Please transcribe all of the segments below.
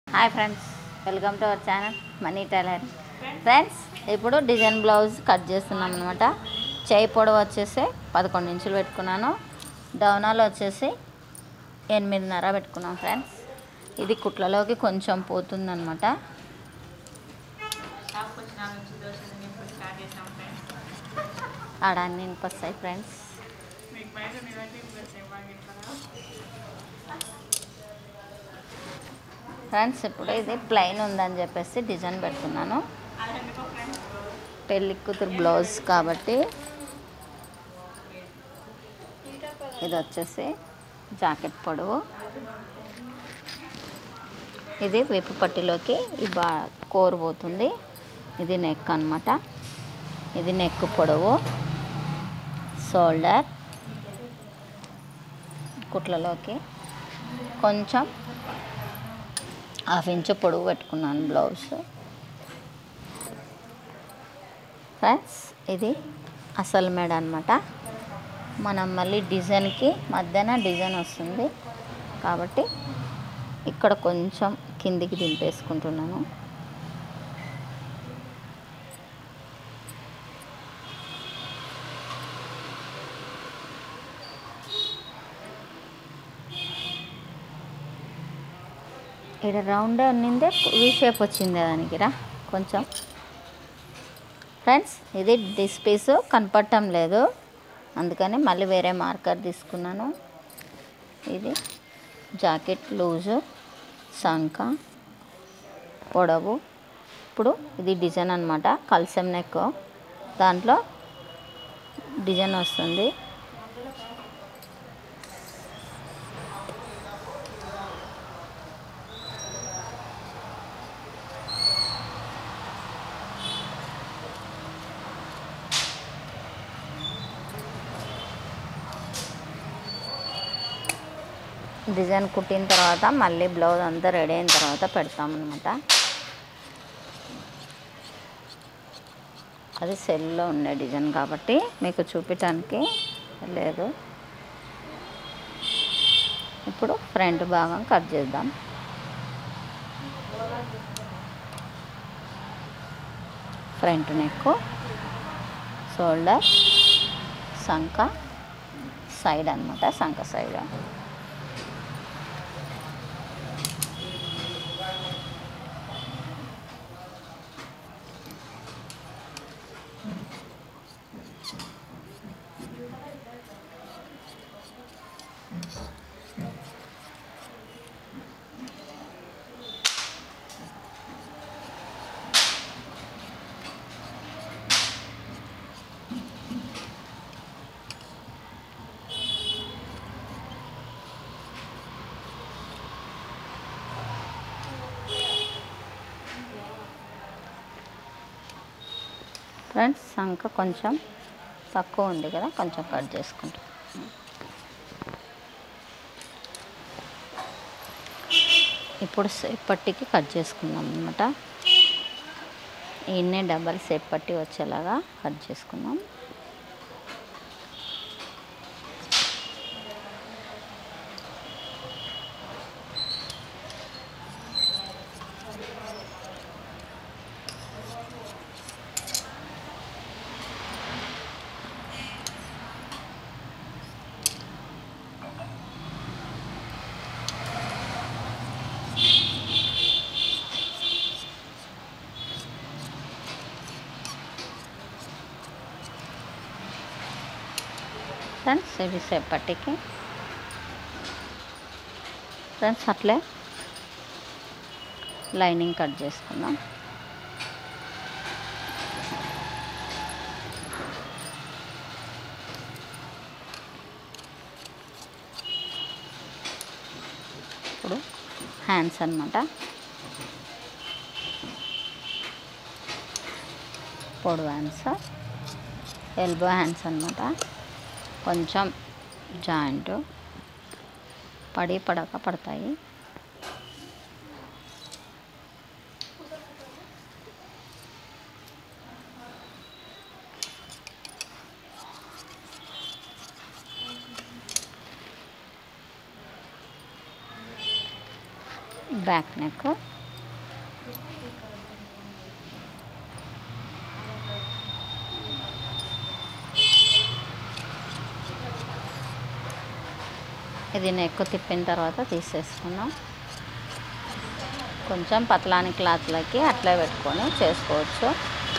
hi friends welcome to our channel Mani tailor friends ఇప్పుడు design blouse cut చేస్తున్నాం అనమాట చేయి పొడవు వచ్చేసి పదకొండు ఇంచులు పెట్టుకున్నాను డౌనాలు వచ్చేసి ఎనిమిదిన్నర పెట్టుకున్నాం ఫ్రెండ్స్ ఇది కుట్లలోకి కొంచెం పోతుందన్నమాట షాప్కి వచ్చిన నుంచి దోశలు నింపుడు స్టార్ట్ చేసాం ఫ్రెండ్స్ ఆడ అన్ని వస్తాయి ఫ్రెండ్స్ మీకు బయట మీరంటే ఇప్పుడు సేవాగా ఇస్తారా ఫ్రెండ్స్ ఇప్పుడు ఇది ప్లెయిన్ ఉందని చెప్పేసి డిజైన్ పెడుతున్నాను అది ఎందుకో ఫ్రెండ్స్ పెళ్లి కూతురు బ్లౌజ్ కాబట్టి ఇది వచ్చేసి జాకెట్ పొడవు ఇది విప్పు పట్టిలోకి ఈ బా కోరు పోతుంది ఇది నెక్ అన్నమాట ఇది నెక్ పొడవు షోల్డర్ కుట్లలోకి కొంచెం హాఫ్ ఇంచు పొడవు పెట్టుకున్నాను బ్లౌజ్ ఫ్రెండ్స్ ఇది అసలు మేడ అనమాట మనం మళ్ళీ డిజైన్కి మధ్యాహ్న డిజైన్ వస్తుంది కాబట్టి ఇక్కడ కొంచెం కిందికి దింపేసుకుంటున్నాను ఇక్కడ రౌండ్ ఉన్నిందే వి షేప్ వచ్చింది దానికి రా కొంచెం ఫ్రెండ్స్ ఇది డిస్ పీస్ కనపడటం లేదు అందుకని మళ్ళీ వేరే మార్కర్ తీసుకున్నాను ఇది జాకెట్ లూజు సంక పొడవు ఇప్పుడు ఇది డిజైన్ అనమాట కల్సం నెక్ దాంట్లో డిజైన్ వస్తుంది డిజైన్ కుట్టిన తర్వాత మళ్ళీ బ్లౌజ్ అంతా రెడీ అయిన తర్వాత పెడతామన్నమాట అది సెల్లో ఉండే డిజైన్ కాబట్టి మీకు చూపించడానికి లేదు ఇప్పుడు ఫ్రంట్ భాగం కట్ చేద్దాం ఫ్రంట్ నెక్ షోల్డర్ సంక సైడ్ అనమాట సంక సైడ్ ఫ్రెండ్స్ సంక కొంచెం తక్కువ ఉంది కదా కొంచెం కట్ చేసుకుంటాం ఇప్పుడు సేప్ పట్టికి కట్ చేసుకుందాం అనమాట ఇన్నే డబల్ సేప్ పట్టి వచ్చేలాగా కట్ చేసుకుందాం ఫ్రెండ్స్ ఇవి సేప్ పట్టికి ఫ్రెండ్స్ అట్లే లైనింగ్ కట్ చేసుకుందాం ఇప్పుడు హ్యాండ్స్ అన్నమాట పొడవు హ్యాండ్స్ ఎల్బో హ్యాండ్స్ అన్నమాట కొంచెం జాయింట్ పడి పడక పడతాయి బ్యాక్ నెక్ ఇది నెక్కు తిప్పిన తర్వాత తీసేసుకున్నాం కొంచెం పతలాని క్లాత్లకి అట్లే పెట్టుకొని చేసుకోవచ్చు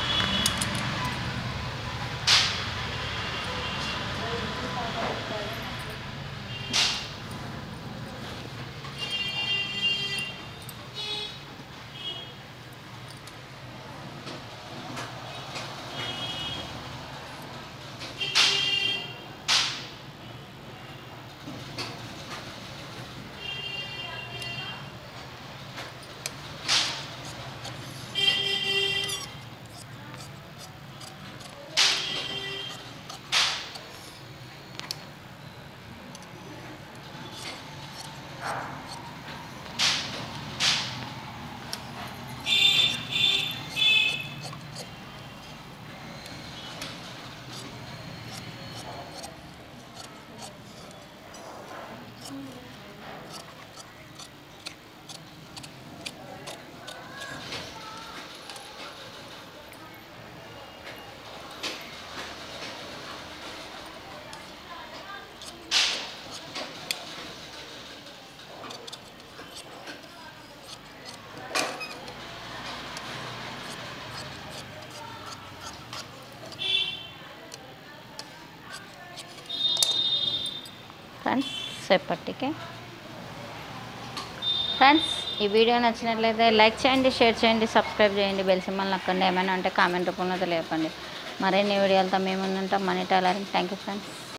ఫ్రెండ్స్ సేపటికి ఫ్రెండ్స్ ఈ వీడియో నచ్చినట్లయితే లైక్ చేయండి షేర్ చేయండి సబ్స్క్రైబ్ చేయండి బెల్ సింబల్ నొక్కండి ఏమైనా ఉంటే కామెంట్ రూపంలో తెలియపండి మరిన్ని వీడియోలతో మేము ఉంటాం Mani tailoring thank you friends